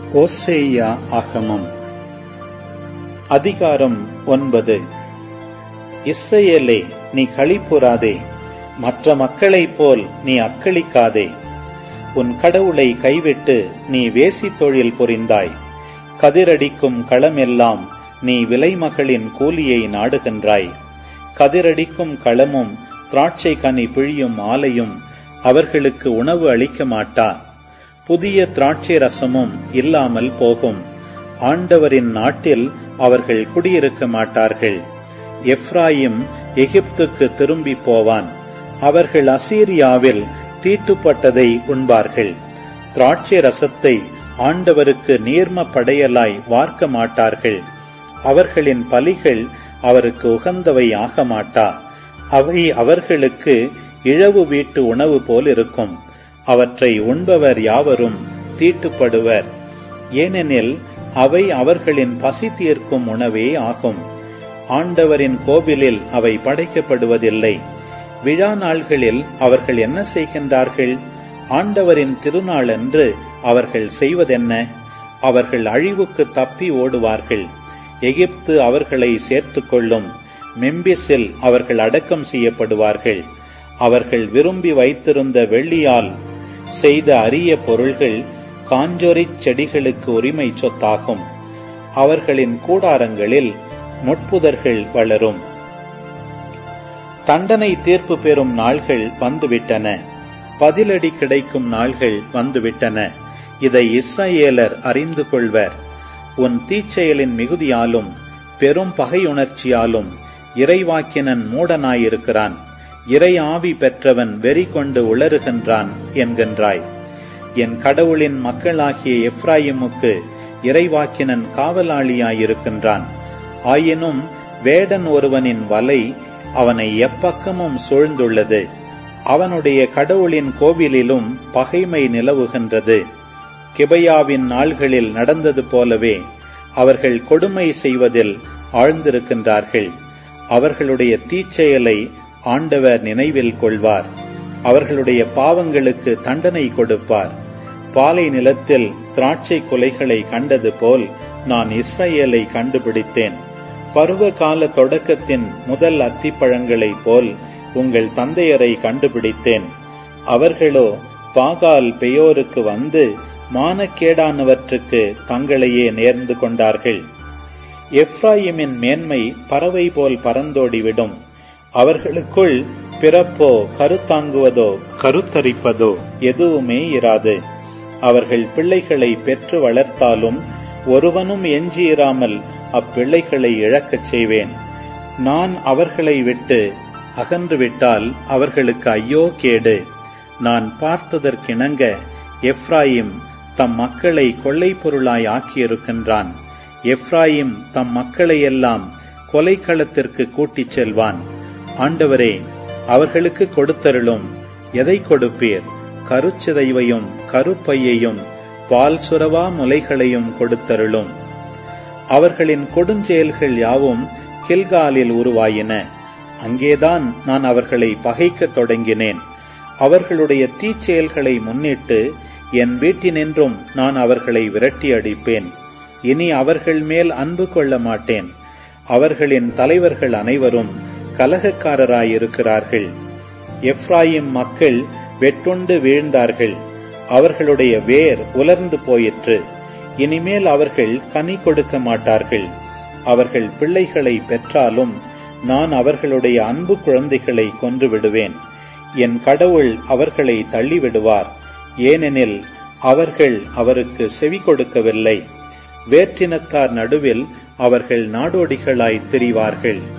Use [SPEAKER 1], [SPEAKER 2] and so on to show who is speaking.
[SPEAKER 1] ஓசேயா ஆகமம் அதிகாரம் ஒன்பது இஸ்ரவேலே நீ களிப்புறாதே மற்ற மக்களைப் போல் நீ அக்களிக்காதே உன் கடவுளை கைவிட்டு நீ வேசி தொழில் புரிந்தாய் கதிரடிக்கும் களமெல்லாம் நீ விலைமகளின் கூலியை நாடுகின்றாய் கதிரடிக்கும் களமும் திராட்சை கனி பிழியும் ஆலையும் அவர்களுக்கு உணவு அளிக்க மாட்டா புதிய திராட்சை ரசமும் இல்லாமல் போகும் ஆண்டவரின் நாட்டில் அவர்கள் குடியிருக்க மாட்டார்கள் எப்ராயிம் எகிப்துக்கு திரும்பி போவான் அவர்கள் அசீரியாவில் தீட்டுப்பட்டதை உண்பார்கள் திராட்சை ரசத்தை ஆண்டவருக்கு நீர்ம படையலாய் வார்க்க மாட்டார்கள் அவர்களின் பலிகள் அவருக்கு உகந்தவை ஆக மாட்டா அவை அவர்களுக்கு இழவு வீட்டு உணவு போல் இருக்கும் அவற்றை உண்பவர் யாவரும் தீட்டுப்படுவர் ஏனெனில் அவை அவர்களின் பசி தீர்க்கும் உணவே ஆகும் ஆண்டவரின் கோவிலில் அவை படைக்கப்படுவதில்லை விழா நாள்களில் அவர்கள் என்ன செய்கின்றார்கள் ஆண்டவரின் திருநாளன்று அவர்கள் செய்வதென்ன அவர்கள் அழிவுக்கு தப்பி ஓடுவார்கள் எகிப்து அவர்களை சேர்த்துக் கொள்ளும் மெம்பிஸில் அவர்கள் அடக்கம் செய்யப்படுவார்கள் அவர்கள் விரும்பி வைத்திருந்த வெள்ளியால் செய்த அரிய பொருள்கள் காஞ்சொரிச் செடிகளுக்கு உரிமை சொத்தாகும் அவர்களின் கூடாரங்களில் முட்புதர்கள் வளரும் தண்டனை தீர்ப்பு பெறும் நாள்கள் வந்துவிட்டன பதிலடி கிடைக்கும் நாள்கள் வந்துவிட்டன இதை இஸ்ரேலர் அறிந்து கொள்வர் உன் தீச்செயலின் மிகுதியாலும் பெரும் பகையுணர்ச்சியாலும் இறைவாக்கினன் மூடனாயிருக்கிறான் இறை ஆவி பெற்றவன் வெறி கொண்டு உளறுகின்றான் என்கின்றாய் என் கடவுளின் மக்களாகிய எப்ராயிமுக்கு இறைவாக்கினன் காவலாளியாயிருக்கின்றான் ஆயினும் வேடன் ஒருவனின் வலை அவனை எப்பக்கமும் சூழ்ந்துள்ளது அவனுடைய கடவுளின் கோவிலிலும் பகைமை நிலவுகின்றது கிபையாவின் நாள்களில் நடந்தது போலவே அவர்கள் கொடுமை செய்வதில் ஆழ்ந்திருக்கின்றார்கள் அவர்களுடைய தீச்செயலை ஆண்டவர் நினைவில் கொள்வார் அவர்களுடைய பாவங்களுக்கு தண்டனை கொடுப்பார் பாலை நிலத்தில் திராட்சை கொலைகளை கண்டது போல் நான் இஸ்ரேலை கண்டுபிடித்தேன் பருவ கால தொடக்கத்தின் முதல் அத்திப்பழங்களைப் போல் உங்கள் தந்தையரை கண்டுபிடித்தேன் அவர்களோ பாகால் பெயோருக்கு வந்து மானக்கேடானவற்றுக்கு தங்களையே நேர்ந்து கொண்டார்கள் எப்ராயிமின் மேன்மை பறவை போல் பறந்தோடிவிடும் அவர்களுக்குள் பிறப்போ கருத்தாங்குவதோ கருத்தரிப்பதோ எதுவுமே இராது அவர்கள் பிள்ளைகளை பெற்று வளர்த்தாலும் ஒருவனும் எஞ்சியிராமல் அப்பிள்ளைகளை இழக்கச் செய்வேன் நான் அவர்களை விட்டு அகன்றுவிட்டால் அவர்களுக்கு ஐயோ கேடு நான் பார்த்ததற்கிணங்க எப்ராயிம் தம் மக்களை கொள்ளை பொருளாய் ஆக்கியிருக்கின்றான் எப்ராயிம் தம் மக்களையெல்லாம் கொலைக்களத்திற்கு கூட்டிச் செல்வான் ஆண்டவரே அவர்களுக்கு கொடுத்தருளும் எதை கொடுப்பீர் கருச்சிதைவையும் கருப்பையையும் பால் சுரவா முலைகளையும் கொடுத்தருளும் அவர்களின் கொடுஞ்செயல்கள் யாவும் கில்காலில் உருவாயின அங்கேதான் நான் அவர்களை பகைக்கத் தொடங்கினேன் அவர்களுடைய தீச்செயல்களை முன்னிட்டு என் வீட்டினின்றும் நான் அவர்களை விரட்டி அடிப்பேன் இனி அவர்கள் மேல் அன்பு கொள்ள மாட்டேன் அவர்களின் தலைவர்கள் அனைவரும் கலகக்காரராயிருக்கிறார்கள் எப்ராயிம் மக்கள் வெட்டுண்டு வீழ்ந்தார்கள் அவர்களுடைய வேர் உலர்ந்து போயிற்று இனிமேல் அவர்கள் கனி கொடுக்க மாட்டார்கள் அவர்கள் பிள்ளைகளை பெற்றாலும் நான் அவர்களுடைய அன்பு குழந்தைகளை கொன்று விடுவேன் என் கடவுள் அவர்களை தள்ளிவிடுவார் ஏனெனில் அவர்கள் அவருக்கு செவி கொடுக்கவில்லை வேற்றினத்தார் நடுவில் அவர்கள் நாடோடிகளாய் திரிவார்கள்